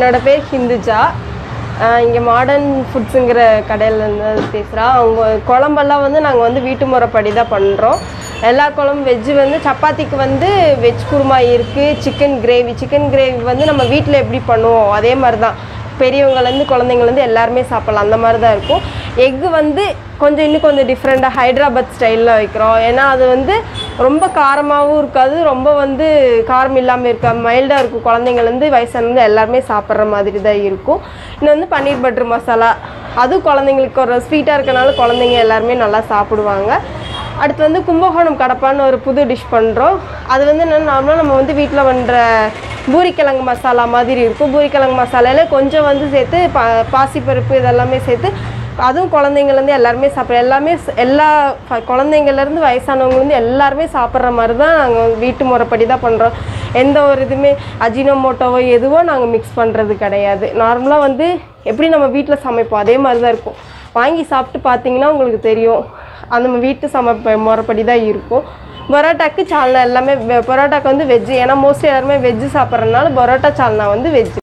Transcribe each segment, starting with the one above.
என்னோட பேர் ஹிந்துஜா இங்கே மாடர்ன் ஃபுட்ஸுங்கிற கடையிலேருந்து பேசுகிறோம் அவங்க குழம்பெல்லாம் வந்து நாங்கள் வந்து வீட்டு முறைப்படி தான் பண்ணுறோம் எல்லா குழம்பு வெஜ்ஜு வந்து சப்பாத்திக்கு வந்து வெஜ் குருமா இருக்குது சிக்கன் கிரேவி சிக்கன் கிரேவி வந்து நம்ம வீட்டில் எப்படி பண்ணுவோம் அதே மாதிரி தான் பெரியவங்கலேருந்து குழந்தைங்கலேருந்து எல்லாருமே சாப்பிட்லாம் அந்த மாதிரி தான் இருக்கும் எக்கு வந்து கொஞ்சம் இன்னும் கொஞ்சம் டிஃப்ரெண்ட்டாக ஹைதராபாத் ஸ்டைலில் வைக்கிறோம் ஏன்னா அது வந்து ரொம்ப காரமாகவும் இருக்காது ரொம்ப வந்து காரம் இல்லாமல் இருக்காது மைல்டாக இருக்கும் குழந்தைங்கலேருந்து வயசானது எல்லாருமே சாப்பிட்ற மாதிரி தான் இருக்கும் இன்னும் வந்து பன்னீர் பட்டர் மசாலா அதுவும் குழந்தைங்களுக்கு ஒரு ஸ்வீட்டாக இருக்கனால குழந்தைங்க எல்லாருமே நல்லா சாப்பிடுவாங்க அடுத்து வந்து கும்பகோணம் கடப்பான்னு ஒரு புது டிஷ் பண்ணுறோம் அது வந்து என்னென்னா நார்மலாக நம்ம வந்து வீட்டில் பண்ணுற பூரிக்கிழங்கு மசாலா மாதிரி இருக்கும் பூரிக்கிழங்கு மசாலால கொஞ்சம் வந்து சேர்த்து பா பாசிப்பருப்பு இதெல்லாமே சேர்த்து அதுவும் குழந்தைங்கலேருந்து எல்லாருமே சாப்பிட்ற எல்லாமே ஸ்- எல்லா ஃப- குழந்தைங்கள்லேருந்து வயசானவங்கலேருந்து எல்லாருமே சாப்பிட்ற மாதிரி தான் நாங்கள் வீட்டு முறைப்படி தான் பண்ணுறோம் எந்த ஒரு இதுவுமே அஜினோமோட்டோவோ எதுவோ நாங்கள் மிக்ஸ் பண்ணுறது கிடையாது நார்மலாக வந்து எப்படி நம்ம வீட்டில் சமைப்போம் அதே மாதிரி தான் இருக்கும் வாங்கி சாப்பிட்டு பார்த்தீங்கன்னா உங்களுக்கு தெரியும் அந்த நம்ம வீட்டு சமைப்ப முறைப்படி தான் இருக்கும் பரோட்டாக்கு சால்னா எல்லாமே வெ- பரோட்டாக்கு வந்து வெஜ்ஜு ஏன்னா மோஸ்ட்லி எல்லாருமே வெஜ்ஜு சாப்பிட்றதுனால பரோட்டா சால்னா வந்து veg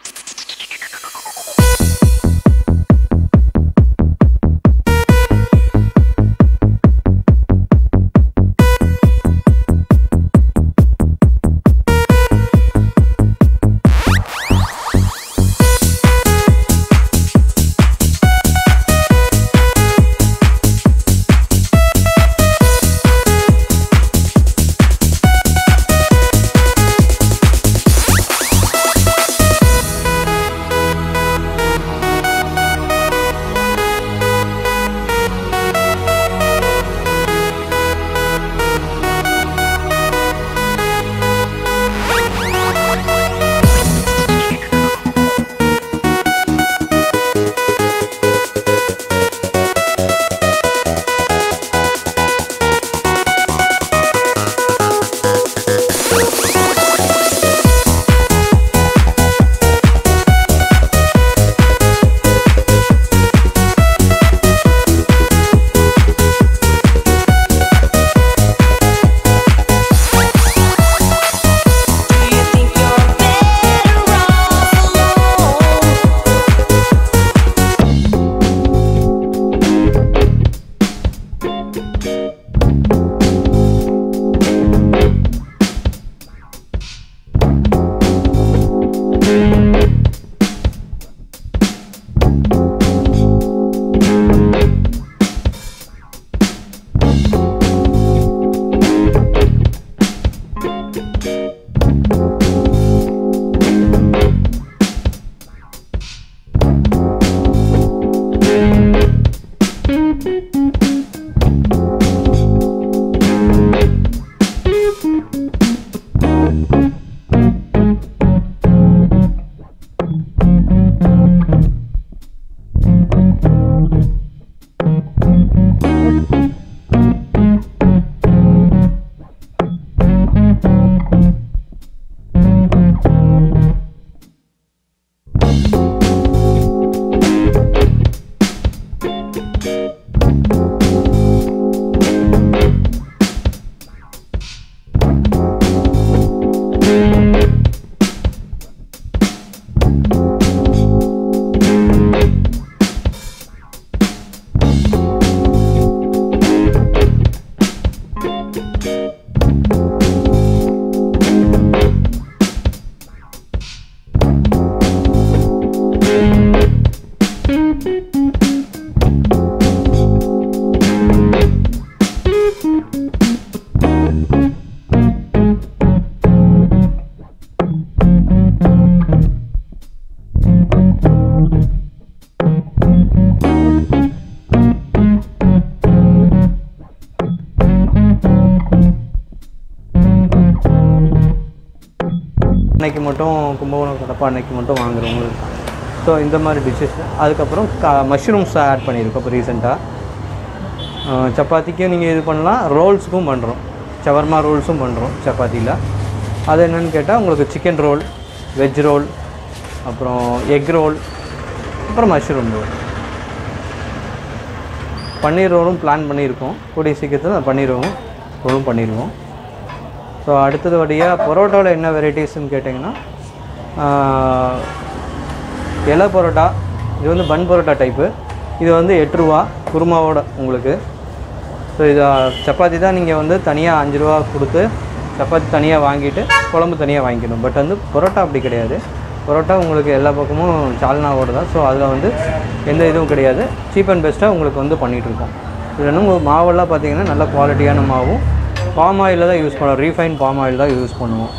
Do you think you're better off alone? அன்னைக்கு மட்டும் கும்பகோணம் கடப்பா அன்னைக்கு மட்டும் வாங்குறவங்க இருக்காங்க ஸோ இந்த மாதிரி டிஷ்ஷஸ் அதுக்கப்புறம் க மஷ்ரூம்ஸ் ஆட் பண்ணியிருக்கோம் இப்போ ரீசெண்டாக சப்பாத்திக்கும் நீங்கள் இது பண்ணலாம் ரோல்ஸுக்கும் பண்ணுறோம் ஷவர்மா ரோல்ஸும் பண்ணுறோம் சப்பாத்தியில் அது என்னன்னு கேட்டால் உங்களுக்கு சிக்கன் ரோல் வெஜ் ரோல் அப்புறம் எக் ரோல் அப்புறம் மஷ்ரூம் ரோல் பன்னீர் ரோலும் பிளான் பண்ணியிருக்கோம் கூடிய சீக்கிரத்தில் அந்த பன்னீர் ரோலும் ரோலும் பண்ணிடுவோம் ஸோ அடுத்தது வழியாக பரோட்டாவில் என்ன வெரைட்டிஸ்னு கேட்டிங்கன்னா இலை பரோட்டா இது வந்து பன் பரோட்டா டைப்பு இது வந்து எட்டு ரூபா குருமாவோட உங்களுக்கு ஸோ இது சப்பாத்தி தான் நீங்கள் வந்து தனியாக அஞ்சு ரூபா கொடுத்து சப்பாத்தி தனியாக வாங்கிட்டு குழம்பு தனியாக வாங்கிக்கணும் பட் வந்து பரோட்டா அப்படி கிடையாது பரோட்டா உங்களுக்கு எல்லா பக்கமும் சால்னாவோட தான் ஸோ அதில் வந்து எந்த இதுவும் கிடையாது சீப் அண்ட் பெஸ்ட்டாக உங்களுக்கு வந்து பண்ணிகிட்ருக்கோம் இதில் இன்னும் மாவெல்லாம் பார்த்தீங்கன்னா நல்ல குவாலிட்டியான மாவும் பாம் ஆயிலில் தான் யூஸ் பண்ணுவோம் ரீஃபைன் பாம் ஆயில் தான் யூஸ் பண்ணுவோம்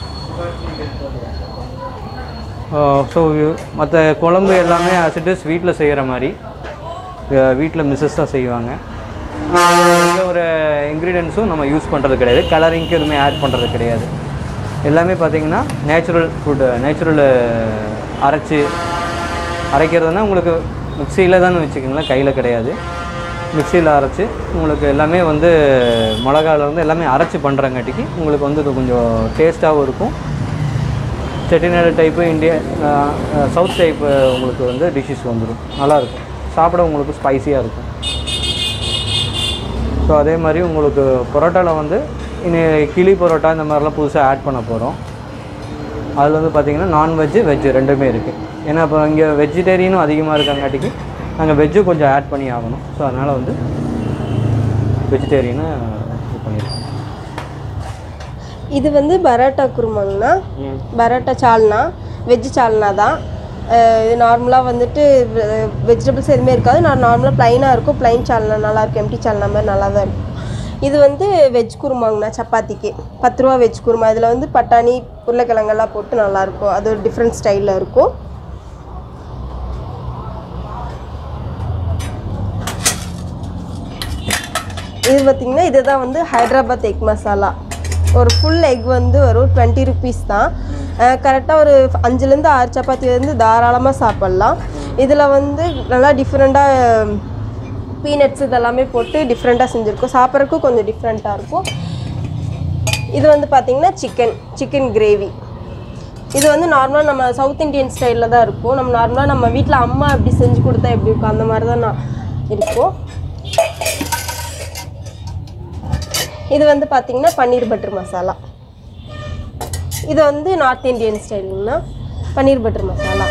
ஸோ மற்ற குழம்பு எல்லாமே அசிட்டஸ் வீட்டில் செய்கிற மாதிரி வீட்டில் மிஸ்ஸஸ் தான் செய்வாங்க எந்த ஒரு இன்க்ரீடியன்ஸும் நம்ம யூஸ் பண்ணுறது கிடையாது கலரிங்க்கு எதுவுமே ஆட் பண்ணுறது கிடையாது எல்லாமே பார்த்தீங்கன்னா நேச்சுரல் ஃபுட்டு நேச்சுரல் அரைச்சி அரைக்கிறதுனா உங்களுக்கு மிக்சியில் தான் வச்சுக்கோங்களேன் கையில் கிடையாது மிக்சியில் அரைச்சி உங்களுக்கு எல்லாமே வந்து மிளகால இருந்து எல்லாமே அரைச்சி பண்ணுறங்காட்டிக்கு உங்களுக்கு வந்து இது கொஞ்சம் டேஸ்ட்டாகவும் இருக்கும் Chettinad type India south type உங்களுக்கு வந்து டிஷ்ஷஸ் வந்துடும் நல்லாயிருக்கும் சாப்பிட உங்களுக்கு ஸ்பைசியாக இருக்கும் ஸோ அதே மாதிரி உங்களுக்கு பரோட்டாவில் வந்து இனி கிளி பரோட்டா இந்த மாதிரிலாம் புதுசாக ஆட் பண்ண போகிறோம் அதில் வந்து பார்த்திங்கன்னா நான்வெஜ்ஜு வெஜ்ஜு ரெண்டுமே இருக்குது ஏன்னா இப்போ இங்கே வெஜிடேரியனும் அதிகமாக இருக்கங்காட்டிக்கு நாங்கள் வெஜ்ஜு கொஞ்சம் ஆட் பண்ணி ஆகணும் ஸோ அதனால் வந்து வெஜிடேரியனை இது பண்ணியிருக்கோம் இது வந்து பரோட்டா குருமாங்கண்ணா பரோட்டா சால்னா வெஜ் சால்னா தான் அஹ் இது நார்மலாக வந்துட்டு வெஜிடபிள்ஸ் எதுவுமே இருக்காது நான் நார்மலாக ப்ளைனாக இருக்கும் ப்ளைன் சால்னா நல்லாயிருக்கும் எம்டி சால்னா மாதிரி நல்லா தான் இருக்கும் இது வந்து வெஜ் குருமாங்கண்ணா சப்பாத்திக்கு பத்து ரூபா வெஜ் குருமா இதில் வந்து பட்டாணி உருளைக்கிழங்கெல்லாம் போட்டு நல்லாயிருக்கும் அது ஒரு டிஃப்ரெண்ட் ஸ்டைலில் இருக்கும் இது பார்த்திங்கன்னா இதுதான் வந்து ஹைதராபாத் எக் மசாலா ஒரு ஃபுல் எக் வந்து வரும் டுவெண்ட்டி ருபீஸ் தான் கரெக்டாக ஒரு அஞ்சுலேருந்து ஆறு சப்பாத்தி வந்து தாராளமாக சாப்பிட்லாம் இதில் வந்து நல்லா டிஃப்ரெண்ட்டாக பீனட்ஸ் இதெல்லாமே போட்டு டிஃப்ரெண்ட்டாக செஞ்சுருக்கோம் சாப்பிட்றதுக்கும் கொஞ்சம் டிஃப்ரெண்ட்டாக இருக்கும் இது வந்து பார்த்திங்கன்னா சிக்கன் சிக்கன் கிரேவி இது வந்து நார்மலாக நம்ம சவுத் இந்தியன் ஸ்டைலில் தான் இருக்கும் நம்ம நார்மலாக நம்ம வீட்டில் அம்மா எப்படி செஞ்சு கொடுத்தா எப்படி இருக்கும் அந்த மாதிரி தான் நான் இருக்கும் இது வந்து பார்த்தீங்கன்னா பன்னீர் பட்டர் மசாலா இது வந்து நார்த் இந்தியன் ஸ்டைலுங்கன்னா பன்னீர் பட்டர் மசாலா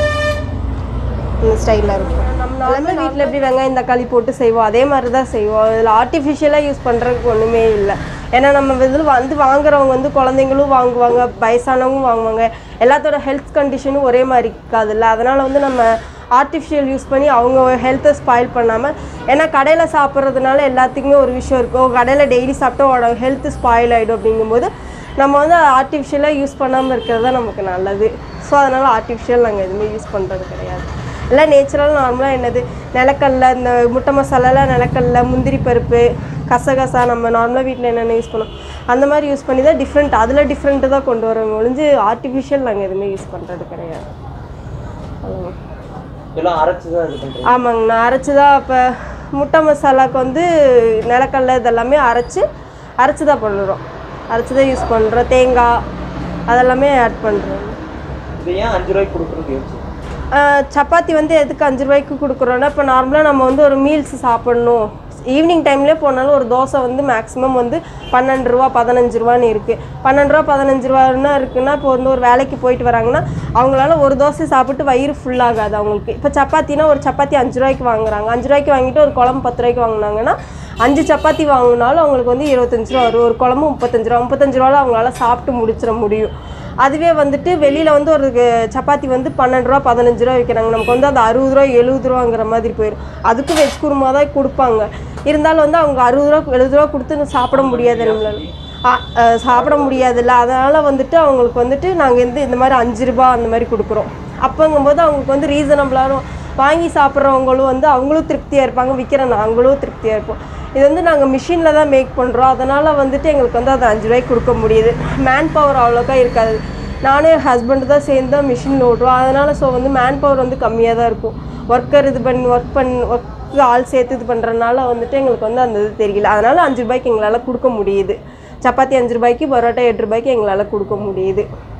இந்த ஸ்டைலில் இருக்கும் நம்ம நார்மலாக வீட்டில் எப்படி வெங்காயம் தக்காளி போட்டு செய்வோம் அதே மாதிரி தான் செய்வோம் இதில் ஆர்டிஃபிஷியலாக யூஸ் பண்ணுறதுக்கு ஒன்றுமே இல்லை ஏன்னா நம்ம இதில் வந்து வாங்குறவங்க வந்து குழந்தைங்களும் வாங்குவாங்க வயசானவங்க வாங்குவாங்க எல்லாத்தோட ஹெல்த் கண்டிஷனும் ஒரே மாதிரி இருக்காதுல்ல அதனால் வந்து நம்ம ஆர்டிஃபிஷியல் யூஸ் பண்ணி அவங்க ஹெல்த்தை ஸ்பாயில் பண்ணாமல் ஏன்னா கடையில் சாப்பிட்றதுனால எல்லாத்துக்குமே ஒரு விஷயம் இருக்கும் கடையில் டெய்லி சாப்பிட்டா உடம்பு ஹெல்த் ஸ்பாயில் ஆகிடும் அப்படிங்கும்போது நம்ம வந்து ஆர்டிஃபிஷியலாக யூஸ் பண்ணாமல் இருக்கிறது தான் நமக்கு நல்லது ஸோ அதனால் ஆர்டிஃபிஷியல் நாங்கள் எதுவுமே யூஸ் பண்ணுறது கிடையாது எல்லாம் நேச்சுரல் நார்மலாக என்னது நிலக்கல்ல இந்த முட்டை மசாலாலாம் நிலக்கல்ல முந்திரி பருப்பு கசகசா நம்ம நார்மலாக வீட்டில் என்னென்ன யூஸ் பண்ணோம் அந்த மாதிரி யூஸ் பண்ணி தான் டிஃப்ரெண்ட் அதில் டிஃப்ரெண்ட்டு தான் கொண்டு வரோம் ஒழிஞ்சு ஆர்டிஃபிஷியல் நாங்கள் எதுவுமே யூஸ் பண்ணுறது கிடையாது அவ்வளவுதான். எல்லாம் அரைச்சி தான் இது பண்ணுறீங்க ஆமாங்க நான் அரைச்சி தான் இப்போ முட்டை மசாலாவுக்கு வந்து நிலக்கடலை இதெல்லாமே அரைச்சி அரைச்சி தான் பண்ணுறோம் அரைச்சி தான் யூஸ் பண்ணுறோம் தேங்காய் அதெல்லாமே ஆட் பண்ணுறோம் இது ஏன் அஞ்சு ரூபாய்க்கு கொடுக்குறது யோசிச்சு சப்பாத்தி வந்து எதுக்கு அஞ்சு ரூபாய்க்கு கொடுக்குறோன்னா இப்போ நார்மலாக நம்ம வந்து ஒரு மீல்ஸ் சாப்பிட்ணும் ஈவினிங் டைம்லேயே போனாலும் ஒரு தோசை வந்து மேக்ஸிமம் வந்து பன்னெண்டு ரூபா பதினஞ்சு ரூபான்னு இருக்குது பன்னெண்டு ரூபா பதினஞ்சு ரூபான்னா இருக்குன்னா இப்போ வந்து ஒரு வேலைக்கு போயிட்டு வராங்கன்னா அவங்களால ஒரு தோசை சாப்பிட்டு வயிறு ஃபுல்லாகாது அவங்களுக்கு இப்போ சப்பாத்தினா ஒரு சப்பாத்தி அஞ்சு ரூபாய்க்கு வாங்குறாங்க அஞ்சு ரூபாய்க்கு வாங்கிட்டு ஒரு குழம்பு பத்து ரூபாய்க்கு வாங்கினாங்கன்னா அஞ்சு சப்பாத்தி வாங்கினாலும் அவங்களுக்கு வந்து இருபத்தஞ்சு ரூபா வரும் ஒரு குழம்பு முப்பத்தஞ்சு ரூபா முப்பத்தஞ்சு ரூபாவில் அவங்களால சாப்பிட்டு முடிச்சிட முடியும் அதுவே வந்துட்டு வெளியில் வந்து ஒரு க- சப்பாத்தி வந்து பன்னெண்டு ரூபா பதினஞ்சு ரூபா விற்கிறாங்க நமக்கு வந்து அது அறுபது ரூபா எழுபது ரூபாங்கிற மாதிரி போயிடும் அதுக்கு வெஜ் குருமா தான் கொடுப்பாங்க இருந்தாலும் வந்து அவங்க அறுபது ரூபா எழுபது ரூபா கொடுத்து சாப்பிட முடியாது நம்மளால ஆ, அஹ், சாப்பிட முடியாதுல்ல அதனால் வந்துட்டு அவங்களுக்கு வந்துட்டு நாங்கள் வந்து இந்த மாதிரி அஞ்சு ரூபா அந்த மாதிரி கொடுக்குறோம் அப்போங்கும்போது அவங்களுக்கு வந்து ரீசனபிளாக வாங்கி சாப்பிட்றவங்களும் வந்து அவங்களும் திருப்தியாக இருப்பாங்க விற்கிற நாங்களும் திருப்தியாக இருப்போம் இது வந்து நாங்கள் மிஷினில் தான் மேக் பண்ணுறோம் அதனால் வந்துட்டு எங்களுக்கு வந்து அது அஞ்சு ரூபாய்க்கு கொடுக்க முடியுது மேன் பவர் அவ்வளோக்கா இருக்காது நானும் என் ஹஸ்பண்டு தான் சேர்ந்து தான் மிஷினில் ஓட்டுவோம் அதனால் ஸோ வந்து மேன் பவர் வந்து கம்மியாக தான் இருக்கும் ஒர்க்கர் இது பண்ணி ஒர்க் பண் ஒர்க்கு ஆள் சேர்த்து இது பண்ணுறதுனால வந்துட்டு எங்களுக்கு வந்து அந்த இது தெரியல அதனால் அஞ்சு ரூபாய்க்கு எங்களால் கொடுக்க முடியுது சப்பாத்தி அஞ்சு ரூபாய்க்கு பரோட்டா எட்டு ரூபாய்க்கு எங்களால் கொடுக்க முடியுது